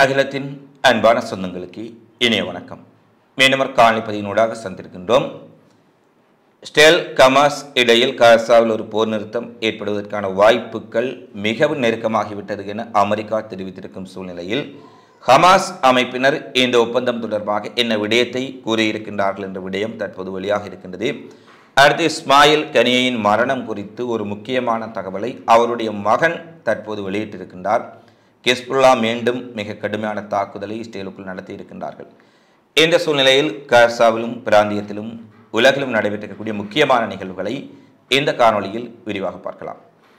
அகிலத்தின் அன்பான சொந்தங்களுக்கு இனிய வணக்கம் மீனவர் காணிப்பதியினூடாக சந்திருக்கின்றோம் ஸ்டெல் கமாஸ் இடையில் காசாவில் ஒரு போர் நிறுத்தம் ஏற்படுவதற்கான வாய்ப்புகள் மிகவும் நெருக்கமாகிவிட்டது என அமெரிக்கா தெரிவித்திருக்கும் சூழ்நிலையில் ஹமாஸ் அமைப்பினர் இந்த ஒப்பந்தம் தொடர்பாக என்ன விடயத்தை கூறியிருக்கின்றார்கள் என்ற விடயம் தற்போது வெளியாக இருக்கின்றது அடுத்து இஸ்மாயில் கனியின் மரணம் குறித்து ஒரு முக்கியமான தகவலை அவருடைய மகன் தற்போது வெளியிட்டிருக்கின்றார் கிஸ்புல்லா மீண்டும் மிக கடுமையான தாக்குதலை இஸ்ரேலுக்குள் நடத்தி இருக்கின்றார்கள் இந்த சூழ்நிலையில் காசாவிலும் பிராந்தியத்திலும் உலகிலும் நடைபெற்றிருக்கக்கூடிய முக்கியமான நிகழ்வுகளை இந்த காணொளியில் விரிவாக பார்க்கலாம்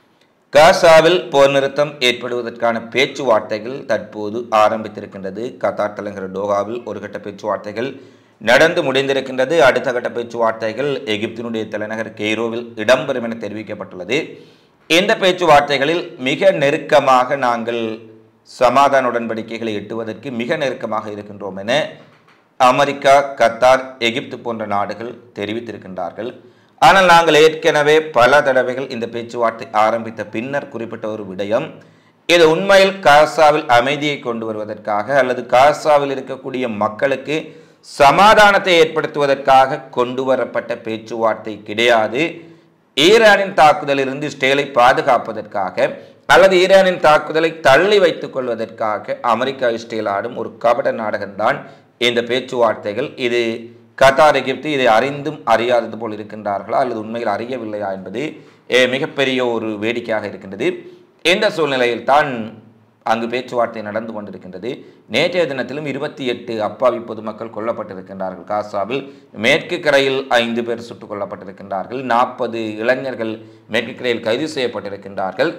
காசாவில் போர் நிறுத்தம் ஏற்படுவதற்கான பேச்சுவார்த்தைகள் தற்போது ஆரம்பித்திருக்கின்றது கத்தார் தலைநகர் டோகாவில் ஒரு கட்ட பேச்சுவார்த்தைகள் நடந்து முடிந்திருக்கின்றது அடுத்த கட்ட பேச்சுவார்த்தைகள் எகிப்தினுடைய தலைநகர் கெய்ரோவில் இடம்பெறும் என தெரிவிக்கப்பட்டுள்ளது இந்த பேச்சுவார்த்தைகளில் மிக நெருக்கமாக நாங்கள் சமாதான உடன்படிக்கைகளை எட்டுவதற்கு மிக நெருக்கமாக இருக்கின்றோம் என அமெரிக்கா கத்தார் எகிப்து போன்ற நாடுகள் தெரிவித்திருக்கின்றார்கள் ஆனால் நாங்கள் ஏற்கனவே பல தடவைகள் இந்த பேச்சுவார்த்தை ஆரம்பித்த பின்னர் குறிப்பிட்ட ஒரு விடயம் இது உண்மையில் காசாவில் அமைதியை கொண்டு வருவதற்காக அல்லது காசாவில் இருக்கக்கூடிய மக்களுக்கு சமாதானத்தை ஏற்படுத்துவதற்காக கொண்டு வரப்பட்ட பேச்சுவார்த்தை கிடையாது ஈரானின் தாக்குதலிலிருந்து இஸ்ரேலை பாதுகாப்பதற்காக அல்லது ஈரானின் தாக்குதலை தள்ளி வைத்துக் கொள்வதற்காக அமெரிக்கா இஸ்ரேல் ஆடும் ஒரு கபட நாடகம்தான் இந்த பேச்சுவார்த்தைகள் இது கத்தார் எகிப்து இதை அறிந்தும் அறியாதது போல் இருக்கின்றார்களா அல்லது உண்மையில் அறியவில்லையா என்பது eh, மிகப்பெரிய ஒரு வேடிக்கையாக இருக்கின்றது இந்த சூழ்நிலையில் தான் அங்கு பேச்சுவார்த்தை நடந்து கொண்டிருக்கின்றது நேற்றைய தினத்திலும் இருபத்தி எட்டு அப்பாவி பொதுமக்கள் கொல்லப்பட்டிருக்கின்றார்கள் காசாவில் மேற்கு கரையில் ஐந்து பேர் சுட்டுக் கொல்லப்பட்டிருக்கின்றார்கள் நாற்பது இளைஞர்கள் மேற்கு கரையில் கைது செய்யப்பட்டிருக்கின்றார்கள்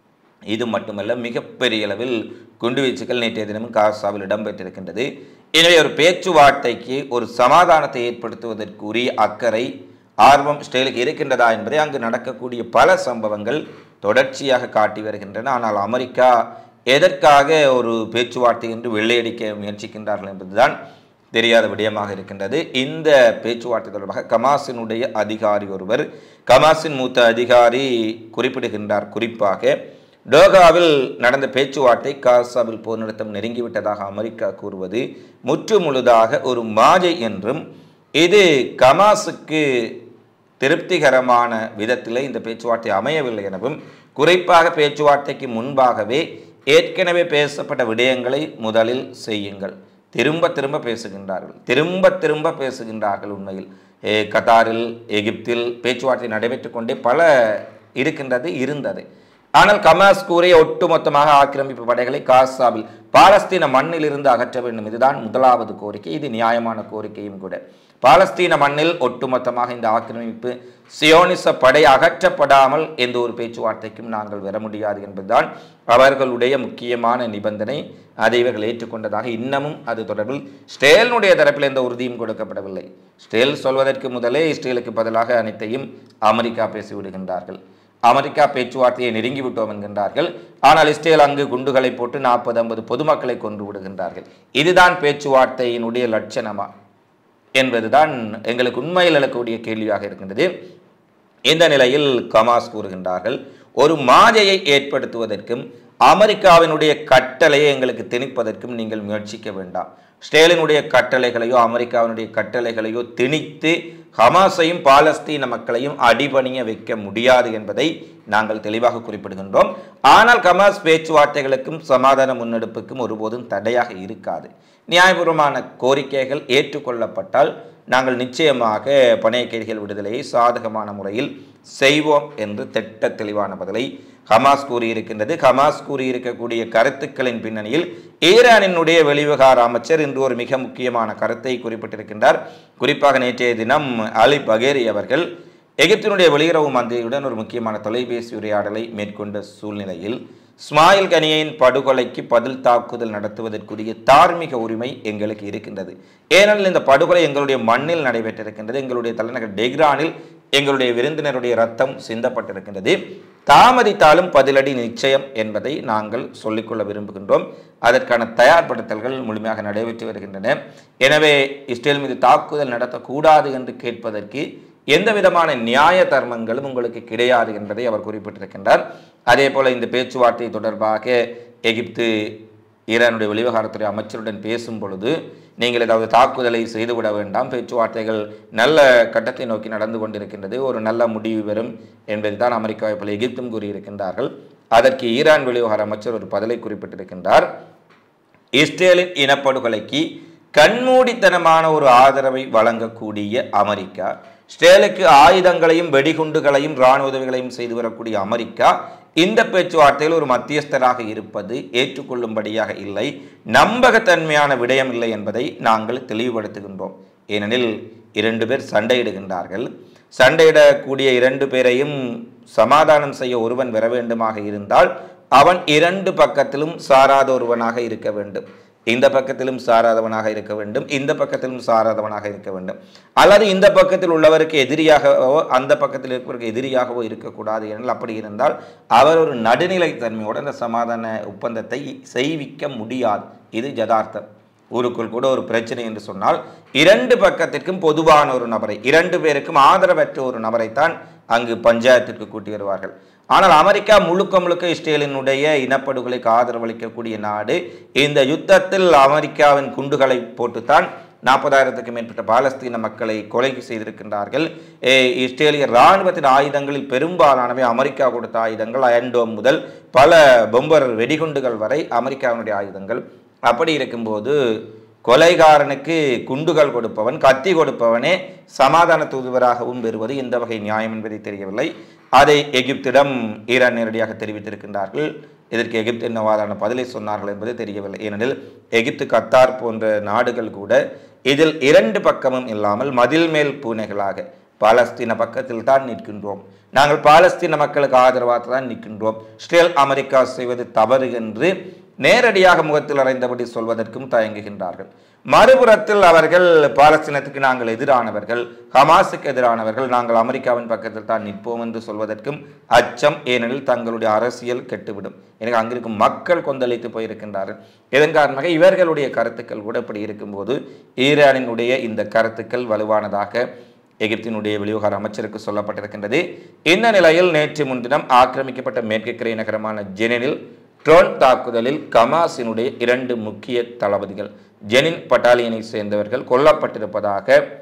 இது மட்டுமல்ல மிகப்பெரிய அளவில் குண்டுவீச்சுகள் நேற்றைய தினமும் காசாவில் இடம்பெற்றிருக்கின்றது எனவே ஒரு பேச்சுவார்த்தைக்கு ஒரு சமாதானத்தை ஏற்படுத்துவதற்குரிய அக்கறை ஆர்வம் இஸ்ரேலுக்கு இருக்கின்றதா என்பதை அங்கு நடக்கக்கூடிய பல சம்பவங்கள் தொடர்ச்சியாக காட்டி வருகின்றன ஆனால் அமெரிக்கா எதற்காக ஒரு பேச்சுவார்த்தை என்று வெள்ளையடிக்க முயற்சிக்கின்றார்கள் என்பதுதான் தெரியாத விடயமாக இருக்கின்றது இந்த பேச்சுவார்த்தை தொடர்பாக கமாஸினுடைய அதிகாரி ஒருவர் கமாஸின் மூத்த அதிகாரி குறிப்பிடுகின்றார் குறிப்பாக டோகாவில் நடந்த பேச்சுவார்த்தை காசாவில் போர் நிறுத்தம் நெருங்கிவிட்டதாக அமெரிக்கா கூறுவது முற்று முழுதாக ஒரு மாயை என்றும் இது கமாஸுக்கு திருப்திகரமான விதத்திலே இந்த பேச்சுவார்த்தை அமையவில்லை எனவும் குறிப்பாக பேச்சுவார்த்தைக்கு முன்பாகவே ஏற்கனவே பேசப்பட்ட விடயங்களை முதலில் செய்யுங்கள் திரும்ப திரும்ப பேசுகின்றார்கள் திரும்ப திரும்ப பேசுகின்றார்கள் உண்மையில் ஏ, கத்தாரில் எகிப்தில் பேச்சுவார்த்தை நடைபெற்று கொண்டே பல இருக்கின்றது இருந்தது ஆனால் கமாஸ் கூறிய ஒட்டுமொத்தமாக ஆக்கிரமிப்பு படைகளை காசாவில் பாலஸ்தீன மண்ணில் இருந்து அகற்ற வேண்டும் இதுதான் முதலாவது கோரிக்கை இது நியாயமான கோரிக்கையும் கூட பாலஸ்தீன மண்ணில் ஒட்டுமொத்தமாக இந்த ஆக்கிரமிப்பு சியோனிச படை அகற்றப்படாமல் எந்த ஒரு பேச்சுவார்த்தைக்கும் நாங்கள் வர முடியாது என்பதுதான் அவர்களுடைய முக்கியமான நிபந்தனை அதை இவர்கள் ஏற்றுக்கொண்டதாக இன்னமும் அது தொடர்பில் ஸ்டேலினுடைய தரப்பில் எந்த உறுதியும் கொடுக்கப்படவில்லை ஸ்டேல் சொல்வதற்கு முதலே இஸ்ரேலுக்கு பதிலாக அனைத்தையும் அமெரிக்கா பேசிவிடுகின்றார்கள் அமெரிக்கா பேச்சுவார்த்தையை நெருங்கி விட்டோம் என்கின்றார்கள் ஆனால் இஸ்ரேல் அங்கு குண்டுகளை போட்டு நாற்பது ஐம்பது பொதுமக்களை கொன்று விடுகின்றார்கள் இதுதான் பேச்சுவார்த்தையினுடைய லட்சணமா என்பதுதான் எங்களுக்கு உண்மையில் எழக்கூடிய கேள்வியாக இருக்கின்றது இந்த நிலையில் கமாஸ் கூறுகின்றார்கள் ஒரு மாயையை ஏற்படுத்துவதற்கும் அமெரிக்காவினுடைய கட்டளையை எங்களுக்கு திணிப்பதற்கும் நீங்கள் முயற்சிக்க வேண்டாம் ஸ்டேலினுடைய கட்டளைகளையோ அமெரிக்காவினுடைய கட்டளைகளையோ திணித்து ஹமாஸையும் பாலஸ்தீன மக்களையும் அடிபணிய வைக்க முடியாது என்பதை நாங்கள் தெளிவாக குறிப்பிடுகின்றோம் ஆனால் ஹமாஸ் பேச்சுவார்த்தைகளுக்கும் சமாதான முன்னெடுப்புக்கும் ஒருபோதும் தடையாக இருக்காது நியாயபூர்வமான கோரிக்கைகள் ஏற்றுக்கொள்ளப்பட்டால் நாங்கள் நிச்சயமாக பணைய கைதிகள் விடுதலையை சாதகமான முறையில் செய்வோம் என்று திட்ட தெளிவான பதிலை ஹமாஸ் கூறியிருக்கின்றது ஹமாஸ் கூறியிருக்கக்கூடிய கருத்துக்களின் பின்னணியில் ஈரானினுடைய வெளிவிவகார அமைச்சர் இன்று ஒரு மிக முக்கியமான கருத்தை குறிப்பிட்டிருக்கின்றார் குறிப்பாக நேற்றைய தினம் அலி பகேரி அவர்கள் எகிப்தினுடைய வெளியுறவு மந்திரியுடன் ஒரு முக்கியமான தொலைபேசி உரையாடலை மேற்கொண்ட சூழ்நிலையில் ஸ்மாயில் கனியின் படுகொலைக்கு பதில் தாக்குதல் நடத்துவதற்குரிய தார்மீக உரிமை எங்களுக்கு இருக்கின்றது ஏனெனில் இந்த படுகொலை எங்களுடைய மண்ணில் நடைபெற்றிருக்கின்றது எங்களுடைய தலைநகர் டெக்ரானில் எங்களுடைய விருந்தினருடைய ரத்தம் சிந்தப்பட்டிருக்கின்றது தாமதித்தாலும் பதிலடி நிச்சயம் என்பதை நாங்கள் சொல்லிக்கொள்ள விரும்புகின்றோம் அதற்கான தயார்படுத்தல்கள் முழுமையாக நடைபெற்று வருகின்றன எனவே இஸ்ரேல் மீது தாக்குதல் நடத்தக்கூடாது என்று கேட்பதற்கு எந்த விதமான நியாய தர்மங்களும் உங்களுக்கு கிடையாது என்பதை அவர் குறிப்பிட்டிருக்கின்றார் அதே போல இந்த பேச்சுவார்த்தை தொடர்பாக எகிப்து ஈரானுடைய வெளிவிவகாரத்துறை அமைச்சருடன் பேசும் பொழுது நீங்கள் ஏதாவது தாக்குதலை செய்துவிட வேண்டாம் பேச்சுவார்த்தைகள் நல்ல கட்டத்தை நோக்கி நடந்து கொண்டிருக்கின்றது ஒரு நல்ல முடிவு வரும் என்பதை தான் அமெரிக்காவை போல எகிப்தும் கூறியிருக்கின்றார்கள் அதற்கு ஈரான் வெளிவிவகார அமைச்சர் ஒரு பதிலை குறிப்பிட்டிருக்கின்றார் இஸ்ரேலின் இனப்படுகொலைக்கு கண்மூடித்தனமான ஒரு ஆதரவை வழங்கக்கூடிய அமெரிக்கா இஸ்ரேலுக்கு ஆயுதங்களையும் வெடிகுண்டுகளையும் இராணுவ உதவிகளையும் செய்து வரக்கூடிய அமெரிக்கா இந்த பேச்சுவார்த்தையில் ஒரு மத்தியஸ்தராக இருப்பது ஏற்றுக்கொள்ளும்படியாக இல்லை நம்பகத்தன்மையான விடயம் இல்லை என்பதை நாங்கள் தெளிவுபடுத்துகின்றோம் ஏனெனில் இரண்டு பேர் சண்டையிடுகின்றார்கள் சண்டையிடக்கூடிய இரண்டு பேரையும் சமாதானம் செய்ய ஒருவன் வர வேண்டுமாக இருந்தால் அவன் இரண்டு பக்கத்திலும் சாராத ஒருவனாக இருக்க வேண்டும் இந்த பக்கத்திலும் சாராதவனாக இருக்க வேண்டும் இந்த பக்கத்திலும் சாராதவனாக இருக்க வேண்டும் அல்லது இந்த பக்கத்தில் உள்ளவருக்கு எதிரியாகவோ அந்த பக்கத்தில் இருப்பவருக்கு எதிரியாகவோ இருக்கக்கூடாது என்றால் அப்படி இருந்தால் அவர் ஒரு நடுநிலைத்தன்மையோடு அந்த சமாதான ஒப்பந்தத்தை செய்விக்க முடியாது இது ஜதார்த்தம் ஊருக்குள் கூட ஒரு பிரச்சனை என்று சொன்னால் இரண்டு பக்கத்திற்கும் பொதுவான ஒரு நபரை இரண்டு பேருக்கும் ஆதரவற்ற ஒரு நபரைத்தான் அங்கு பஞ்சாயத்திற்கு கூட்டி வருவார்கள் ஆனால் அமெரிக்கா முழுக்க முழுக்க இஸ்ரேலினுடைய இனப்படுகொலைக்கு ஆதரவளிக்கக்கூடிய நாடு இந்த யுத்தத்தில் அமெரிக்காவின் குண்டுகளை போட்டுத்தான் நாற்பதாயிரத்துக்கும் மேற்பட்ட பாலஸ்தீன மக்களை கொலை செய்திருக்கின்றார்கள் ஏ, இஸ்ரேலிய இராணுவத்தின் ஆயுதங்களில் பெரும்பாலானவை அமெரிக்கா கொடுத்த ஆயுதங்கள் அயன்டோம் முதல் பல பொம்பர் வெடிகுண்டுகள் வரை அமெரிக்காவினுடைய ஆயுதங்கள் அப்படி இருக்கும்போது கொலைகாரனுக்கு குண்டுகள் கொடுப்பவன் கத்தி கொடுப்பவனே சமாதான தூதுவராகவும் பெறுவது இந்த வகை நியாயம் என்பதை தெரியவில்லை அதை எகிப்திடம் ஈரான் நேரடியாக தெரிவித்திருக்கின்றார்கள் இதற்கு எகிப்து என்ன வாதான பதிலை சொன்னார்கள் என்பது தெரியவில்லை ஏனெனில் எகிப்து கத்தார் போன்ற நாடுகள் கூட இதில் இரண்டு பக்கமும் இல்லாமல் மதில் மேல் பூனைகளாக பாலஸ்தீன பக்கத்தில் தான் நிற்கின்றோம் நாங்கள் பாலஸ்தீன மக்களுக்கு ஆதரவாக தான் நிற்கின்றோம் இஸ்ரேல் அமெரிக்கா செய்வது தவறு என்று நேரடியாக முகத்தில் அறைந்தபடி சொல்வதற்கும் தயங்குகின்றார்கள் மறுபுறத்தில் அவர்கள் பாலஸ்தீனத்துக்கு நாங்கள் எதிரானவர்கள் ஹமாஸுக்கு எதிரானவர்கள் நாங்கள் அமெரிக்காவின் பக்கத்தில் தான் நிற்போம் என்று சொல்வதற்கும் அச்சம் ஏனெனில் தங்களுடைய அரசியல் கெட்டுவிடும் எனக்கு அங்கிருக்கும் மக்கள் கொந்தளித்து போயிருக்கின்றார்கள் இதன் காரணமாக இவர்களுடைய கருத்துக்கள் கூட இப்படி இருக்கும்போது ஈரானினுடைய இந்த கருத்துக்கள் வலுவானதாக எகிப்தினுடைய வெளிவிவகார அமைச்சருக்கு சொல்லப்பட்டிருக்கின்றது இந்த நிலையில் நேற்று முன்தினம் ஆக்கிரமிக்கப்பட்ட மேற்கு கரை நகரமான ஜெனினில் ட்ரோன் தாக்குதலில் கமாஸினுடைய இரண்டு முக்கிய தளபதிகள் ஜெனின் பட்டாலியனை சேர்ந்தவர்கள் கொல்லப்பட்டிருப்பதாக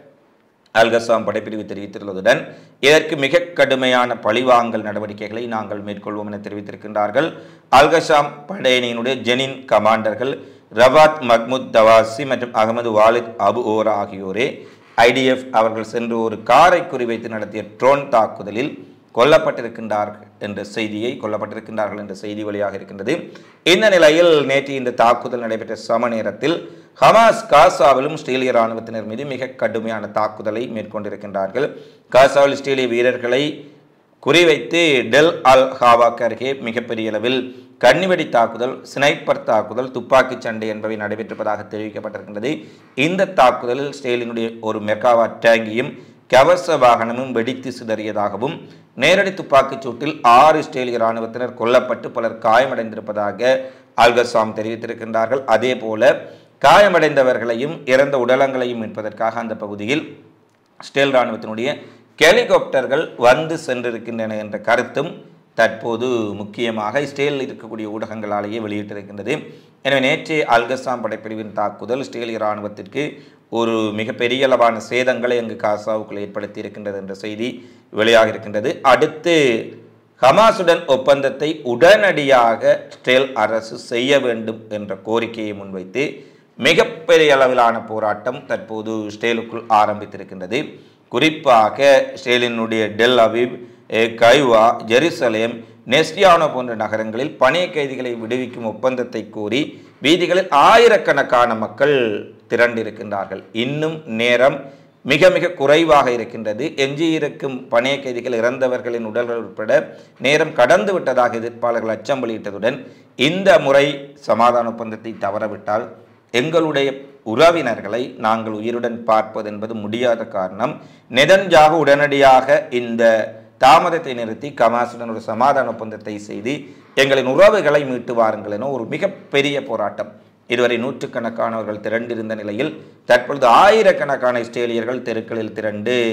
அல்கசாம் படைப்பிரிவு தெரிவித்துள்ளதுடன் இதற்கு மிக கடுமையான பழிவாங்கல் நடவடிக்கைகளை நாங்கள் மேற்கொள்வோம் என தெரிவித்திருக்கின்றார்கள் அல்கசாம் படையணியினுடைய ஜெனின் கமாண்டர்கள் ரவாத் மஹ்முத் தவாசி மற்றும் அகமது வாலித் அபு ஓரா ஆகியோரே ஐடிஎஃப் அவர்கள் சென்று ஒரு காரை குறிவைத்து நடத்திய ட்ரோன் தாக்குதலில் கொல்லப்பட்டிருக்கின்றார்கள் என்ற செய்தியை கொல்லப்பட்டிருக்கின்றார்கள் என்ற செய்தி வழியாக இருக்கின்றது இந்த நிலையில் நேற்று இந்த தாக்குதல் நடைபெற்ற சம நேரத்தில் ஹமாஸ் காசாவிலும் இஸ்ரேலிய இராணுவத்தினர் மீது மிக கடுமையான தாக்குதலை மேற்கொண்டிருக்கின்றார்கள் காசாவில் இஸ்ரேலிய வீரர்களை குறிவைத்து டெல் அல் ஹாவாக்கு அருகே மிகப்பெரிய அளவில் கன்னிவெடி தாக்குதல் ஸ்னைப்பர் தாக்குதல் துப்பாக்கிச் சண்டை என்பவை நடைபெற்றிருப்பதாக தெரிவிக்கப்பட்டிருக்கின்றது இந்த தாக்குதலில் இஸ்ரேலினுடைய ஒரு மெகாவா டேங்கியும் கவச வாகனமும் வெடித்து சிதறியதாகவும் நேரடி துப்பாக்கிச் சூட்டில் ஆறு இஸ்ரேலிய இராணுவத்தினர் கொல்லப்பட்டு பலர் காயமடைந்திருப்பதாக அல்கசாம் தெரிவித்திருக்கின்றார்கள் அதே போல காயமடைந்தவர்களையும் இறந்த உடலங்களையும் மீட்பதற்காக அந்த பகுதியில் இஸ்ரேல் இராணுவத்தினுடைய ஹெலிகாப்டர்கள் வந்து சென்றிருக்கின்றன என்ற கருத்தும் தற்போது முக்கியமாக இஸ்ரேலில் இருக்கக்கூடிய ஊடகங்களாலேயே வெளியிட்டிருக்கின்றது எனவே நேற்று அல்கசாம் படைப்பிரிவின் தாக்குதல் இஸ்ரேல் இராணுவத்திற்கு ஒரு மிகப்பெரிய அளவான சேதங்களை அங்கு காசாவுக்குள் ஏற்படுத்தி இருக்கின்றது என்ற செய்தி வெளியாக இருக்கின்றது அடுத்து ஹமாசுடன் ஒப்பந்தத்தை உடனடியாக இஸ்ரேல் அரசு செய்ய வேண்டும் என்ற கோரிக்கையை முன்வைத்து மிகப்பெரிய அளவிலான போராட்டம் தற்போது இஸ்ரேலுக்குள் ஆரம்பித்திருக்கின்றது குறிப்பாக இஸ்ரேலினுடைய டெல் அவிவ் எ, கைவா ஜெருசலேம் நெஸ்டியானோ போன்ற நகரங்களில் பணிய கைதிகளை விடுவிக்கும் ஒப்பந்தத்தை கோரி வீதிகளில் ஆயிரக்கணக்கான மக்கள் திரண்டிருக்கின்றார்கள் இன்னும் நேரம் மிக மிக குறைவாக இருக்கின்றது எஞ்சியிருக்கும் பணிய கைதிகள் இறந்தவர்களின் உடல்கள் உட்பட நேரம் கடந்து விட்டதாக எதிர்ப்பாளர்கள் அச்சம் வெளியிட்டதுடன் இந்த முறை சமாதான ஒப்பந்தத்தை தவறவிட்டால் எங்களுடைய உறவினர்களை நாங்கள் உயிருடன் பார்ப்பது என்பது முடியாத காரணம் நெதன்ஜாக உடனடியாக இந்த தாமதத்தை நிறுத்தி கமாசுடன் ஒரு சமாதான ஒப்பந்தத்தை செய்து எங்களின் உறவுகளை மீட்டு வாருங்கள் என ஒரு மிகப்பெரிய போராட்டம் இதுவரை நூற்றுக்கணக்கானவர்கள் திரண்டிருந்த நிலையில் தற்பொழுது ஆயிரக்கணக்கான இஸ்ரேலியர்கள் தெருக்களில் திரண்டு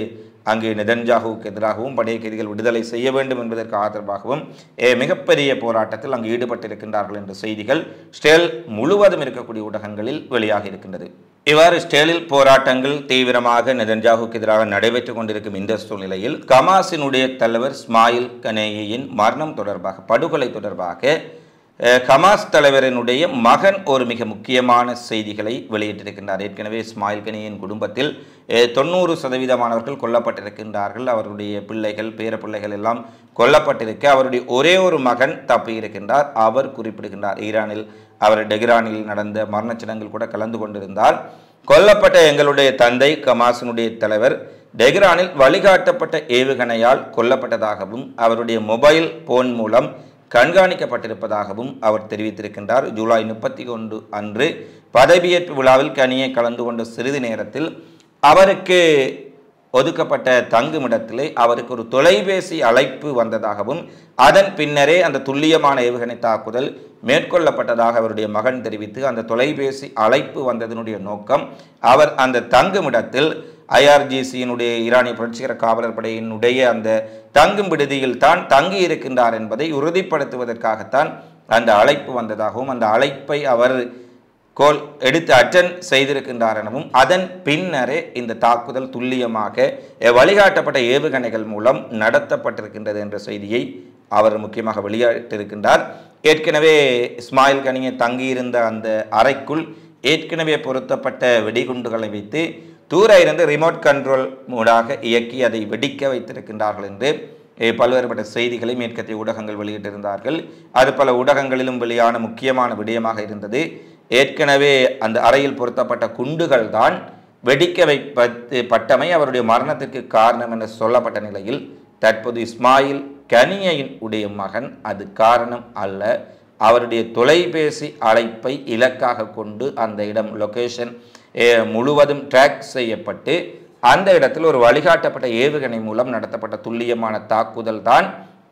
அங்கு நெதன்ஜாகுவுக்கு எதிராகவும் படைய கைதிகள் விடுதலை செய்ய வேண்டும் என்பதற்கு ஆதரவாகவும் ஏ, மிகப்பெரிய போராட்டத்தில் அங்கு ஈடுபட்டிருக்கின்றார்கள் என்ற செய்திகள் ஸ்டேல் முழுவதும் இருக்கக்கூடிய ஊடகங்களில் வெளியாகி இருக்கின்றது இவ்வாறு ஸ்டேலில் போராட்டங்கள் தீவிரமாக நெதன்ஜாகுக்கு எதிராக நடைபெற்றுக் கொண்டிருக்கும் இந்த சூழ்நிலையில் கமாஸினுடைய தலைவர் ஸ்மாயில் கனேயின் மரணம் தொடர்பாக படுகொலை தொடர்பாக அஹ், ஹமாஸ் தலைவரினுடைய மகன் ஒரு மிக முக்கியமான செய்திகளை வெளியிட்டிருக்கின்றார் ஏற்கனவே இஸ்மாயில் கனியின் குடும்பத்தில் அஹ், தொண்ணூறு சதவீதமானவர்கள் கொல்லப்பட்டிருக்கின்றார்கள் அவருடைய பிள்ளைகள் பேர பிள்ளைகள் எல்லாம் கொல்லப்பட்டிருக்க அவருடைய ஒரே ஒரு மகன் தப்பியிருக்கின்றார் அவர் குறிப்பிடுகின்றார் ஈரானில் அவர் டெஹ்ரானில் நடந்த மரணச் சடங்கில் கூட கலந்து கொண்டிருந்தார் கொல்லப்பட்ட எங்களுடைய தந்தை கமாஸினுடைய தலைவர் டெஹ்ரானில் வழிகாட்டப்பட்ட ஏவுகணையால் கொல்லப்பட்டதாகவும் அவருடைய மொபைல் போன் மூலம் கண்காணிக்கப்பட்டிருப்பதாகவும் அவர் தெரிவித்திருக்கின்றார் ஜூலை முப்பத்தி ஒன்று அன்று பதவியேற்பு விழாவில் கனியை கலந்து கொண்ட சிறிது நேரத்தில் அவருக்கு ஒதுக்கப்பட்ட தங்குமிடத்திலே அவருக்கு ஒரு தொலைபேசி அழைப்பு வந்ததாகவும் அதன் பின்னரே அந்த துல்லியமான ஏவுகணை தாக்குதல் மேற்கொள்ளப்பட்டதாக அவருடைய மகன் தெரிவித்து அந்த தொலைபேசி அழைப்பு வந்ததனுடைய நோக்கம் அவர் அந்த தங்குமிடத்தில் ஐஆர்ஜிசியினுடைய ஈரானிய புரட்சிகர காவலர் படையினுடைய அந்த தங்கும் விடுதியில் தான் தங்கி இருக்கின்றார் என்பதை உறுதிப்படுத்துவதற்காகத்தான் அந்த அழைப்பு வந்ததாகவும் அந்த அழைப்பை அவர் கோல் எடுத்து அட்டன் செய்திருக்கின்றார் எனவும் அதன் பின்னரே இந்த தாக்குதல் துல்லியமாக அஹ், வழிகாட்டப்பட்ட ஏவுகணைகள் மூலம் நடத்தப்பட்டிருக்கின்றது என்ற செய்தியை அவர் முக்கியமாக வெளியிட்டிருக்கின்றார் ஏற்கனவே இஸ்மாயில் கனியை தங்கியிருந்த அந்த அறைக்குள் ஏற்கனவே பொருத்தப்பட்ட வெடிகுண்டுகளை வைத்து தூர இருந்து ரிமோட் கண்ட்ரோல் மூடாக இயக்கி அதை வெடிக்க வைத்திருக்கின்றார்கள் என்று அஹ், பல்வேறுபட்ட செய்திகளை மேற்கத்திய ஊடகங்கள் வெளியிட்டிருந்தார்கள் அது பல ஊடகங்களிலும் வெளியான முக்கியமான விடயமாக இருந்தது ஏற்கனவே அந்த அறையில் பொருத்தப்பட்ட குண்டுகள் தான் வெடிக்க வைப்பது பட்டமை அவருடைய மரணத்திற்கு காரணம் என சொல்லப்பட்ட நிலையில் தற்போது இஸ்மாயில் கனியின் உடைய மகன் அது காரணம் அல்ல அவருடைய தொலைபேசி அழைப்பை இலக்காக கொண்டு அந்த இடம் லொகேஷன் முழுவதும் ட்ராக் செய்யப்பட்டு அந்த இடத்தில் ஒரு வழிகாட்டப்பட்ட ஏவுகணை மூலம் நடத்தப்பட்ட துல்லியமான தாக்குதல் தான்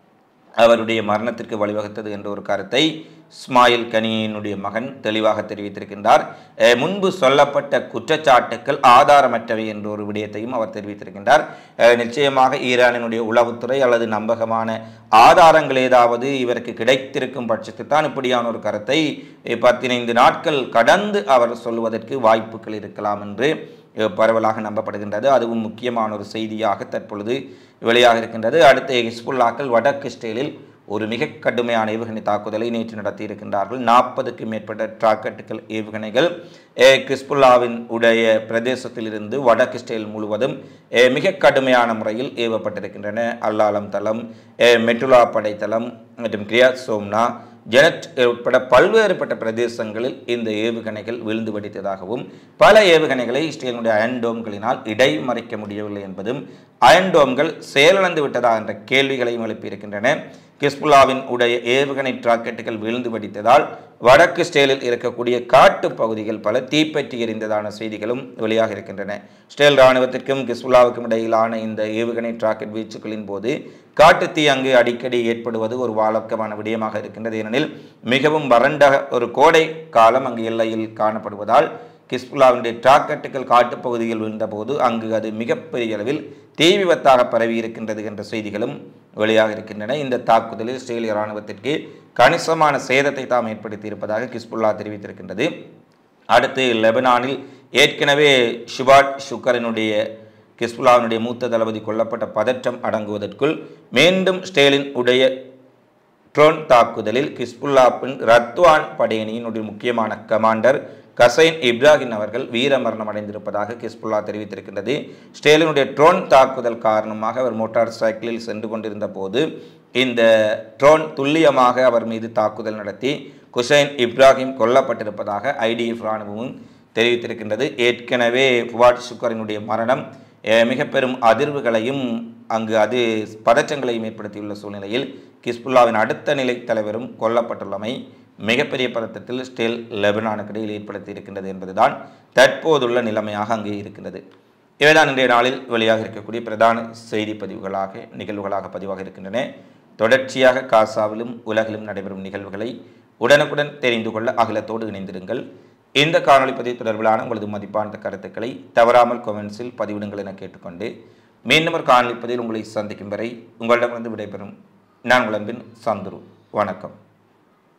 அவருடைய மரணத்திற்கு வழிவகுத்தது என்ற ஒரு கருத்தை ஸ்மாயில் கனியினுடைய மகன் தெளிவாக தெரிவித்திருக்கின்றார் அஹ் முன்பு சொல்லப்பட்ட குற்றச்சாட்டுக்கள் ஆதாரமற்றவை என்ற ஒரு விடயத்தையும் அவர் தெரிவித்திருக்கின்றார் அஹ் நிச்சயமாக ஈரானினுடைய உளவுத்துறை அல்லது நம்பகமான ஆதாரங்கள் ஏதாவது இவருக்கு கிடைத்திருக்கும் பட்சத்தில் தான் இப்படியான ஒரு கருத்தை அஹ் பதினைந்து நாட்கள் கடந்து அவர் சொல்வதற்கு வாய்ப்புகள் இருக்கலாம் என்று அஹ் பரவலாக நம்பப்படுகின்றது அதுவும் முக்கியமான ஒரு செய்தியாக தற்பொழுது வெளியாக இருக்கின்றது அடுத்து ஹிஸ்புல்லாக்கள் வடக்கு இஸ்ரேலில் ஒரு மிக கடுமையான ஏவுகணை தாக்குதலை நேற்று நடத்தி இருக்கின்றார்கள் நாற்பதுக்கும் மேற்பட்ட ராக்கெட்டுகள் ஏவுகணைகள் அஹ், கிஸ்புல்லாவின் உடைய பிரதேசத்திலிருந்து வடக்கு இஸ்ரேல் முழுவதும் அஹ், மிக கடுமையான முறையில் ஏவப்பட்டிருக்கின்றன அல்லாலம் தளம் அஹ், மெட்டுலா படைத்தளம் மற்றும் கிரியாத் சோம்னா ஜெனட் உட்பட பல்வேறுபட்ட பிரதேசங்களில் இந்த ஏவுகணைகள் விழுந்து வெடித்ததாகவும் பல ஏவுகணைகளை இஸ்ரேலினுடைய அயன்டோம்களினால் இடைமறிக்க முடியவில்லை என்பதும் அயன்டோம்கள் செயலிழந்து விட்டதா என்ற கேள்விகளையும் எழுப்பியிருக்கின்றன கிஸ்புல்லாவின் உடைய ஏவுகணை ராக்கெட்டுகள் விழுந்து வெடித்ததால் வடக்கு ஸ்டேலில் இருக்கக்கூடிய காட்டு பகுதிகள் பல தீப்பற்றி எரிந்ததான செய்திகளும் வெளியாக இருக்கின்றன ஸ்டேல் இராணுவத்திற்கும் கிஸ்புல்லாவுக்கும் இடையிலான இந்த ஏவுகணை ராக்கெட் வீச்சுக்களின் போது காட்டுத்தீ அங்கு அடிக்கடி ஏற்படுவது ஒரு வழக்கமான விடயமாக இருக்கின்றது ஏனெனில் மிகவும் வறண்ட ஒரு கோடை காலம் அங்கு எல்லையில் காணப்படுவதால் கிஸ்புல்லாவினுடைய ராக்கெட்டுகள் காட்டுப்பகுதியில் விழுந்தபோது அங்கு அது மிகப்பெரிய அளவில் தீ விபத்தாக பரவி இருக்கின்றது என்ற செய்திகளும் வெளியாக இருக்கின்றன இந்த தாக்குதலில் இஸ்ரேலிய இராணுவத்திற்கு கணிசமான சேதத்தை தாம் ஏற்படுத்தி இருப்பதாக கிஸ்புல்லா தெரிவித்திருக்கின்றது அடுத்து லெபனானில் ஏற்கனவே ஷுபாட் ஷுக்கரனுடைய கிஸ்புல்லாவினுடைய மூத்த தளபதி கொல்லப்பட்ட பதற்றம் அடங்குவதற்குள் மீண்டும் ஸ்டேலின் உடைய ட்ரோன் தாக்குதலில் கிஸ்புல்லாப்பின் ரத்வான் படையணியினுடைய முக்கியமான கமாண்டர் கசைன் இப்ராஹிம் அவர்கள் வீரமரணம் அடைந்திருப்பதாக கிஸ்புல்லா தெரிவித்திருக்கின்றது ஸ்டேலினுடைய ட்ரோன் தாக்குதல் காரணமாக அவர் மோட்டார் சைக்கிளில் சென்று கொண்டிருந்த போது இந்த ட்ரோன் துல்லியமாக அவர் மீது தாக்குதல் நடத்தி குசைன் இப்ராஹிம் கொல்லப்பட்டிருப்பதாக ஐடிஎஃப் இராணுவமும் தெரிவித்திருக்கின்றது ஏற்கனவே ஃபுவாட் சுக்கரினுடைய மரணம் அஹ், மிக பெரும் அதிர்வுகளையும் அங்கு அது பதற்றங்களையும் ஏற்படுத்தியுள்ள சூழ்நிலையில் கிஸ்புல்லாவின் அடுத்த நிலை தலைவரும் கொல்லப்பட்டுள்ளமை மிகப்பெரிய பதற்றத்தில் ஸ்டேல் லெபனானுக்கு இடையில் ஏற்படுத்தி இருக்கின்றது என்பதுதான் தற்போதுள்ள நிலைமையாக அங்கே இருக்கின்றது இவைதான் இன்றைய நாளில் வெளியாக இருக்கக்கூடிய பிரதான செய்தி பதிவுகளாக நிகழ்வுகளாக பதிவாக இருக்கின்றன தொடர்ச்சியாக காசாவிலும் உலகிலும் நடைபெறும் நிகழ்வுகளை உடனுக்குடன் தெரிந்து கொள்ள அகிலத்தோடு இணைந்திருங்கள் இந்த காணொளி பதிவு தொடர்பிலான உங்களது மதிப்பான கருத்துக்களை தவறாமல் கொமெண்ட்ஸில் பதிவிடுங்கள் என கேட்டுக்கொண்டு மீண்டும் ஒரு காணொலி பதிவில் உங்களை சந்திக்கும் வரை உங்களிடமிருந்து விடைபெறும் நான் உங்கள் அன்பின் சந்துரு வணக்கம்